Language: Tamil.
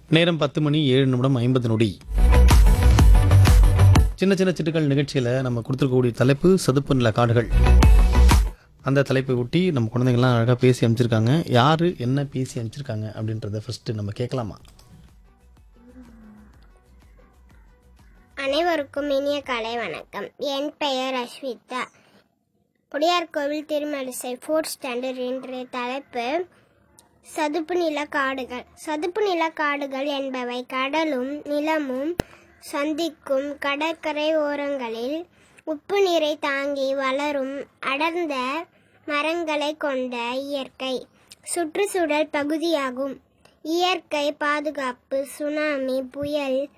நேரம் பத்து மணி ஏழு நிமிடம் ஐம்பது நொடி சின்ன சின்ன சிட்டுக்கள் நிகழ்ச்சியில் நம்ம கொடுத்துருக்கக்கூடிய தலைப்பு சதுப்பு நில காடுகள் அந்த தலைப்பை ஒட்டி நம்ம குழந்தைங்கள்லாம் அழகாக பேசி அமைச்சிருக்காங்க யார் என்ன பேசி அமைச்சிருக்காங்க அப்படின்றத ஃபஸ்ட்டு நம்ம கேட்கலாமா அனைவருக்கும் இனிய காலை வணக்கம் என் பெயர் அஸ்விதா புடியார் கோவில் திருமலிசை ஃபோர்த் ஸ்டாண்டர்ட் இன்றைய தலைப்பு சதுப்பு நில காடுகள் சதுப்பு நில காடுகள் என்பவை கடலும் நிலமும் சந்திக்கும் கடற்கரை ஓரங்களில் உப்பு நீரை தாங்கி வளரும் அடர்ந்த மரங்களை கொண்ட இயற்கை சுற்றுச்சூழல் பகுதியாகும் இயற்கை பாதுகாப்பு சுனாமி புயல்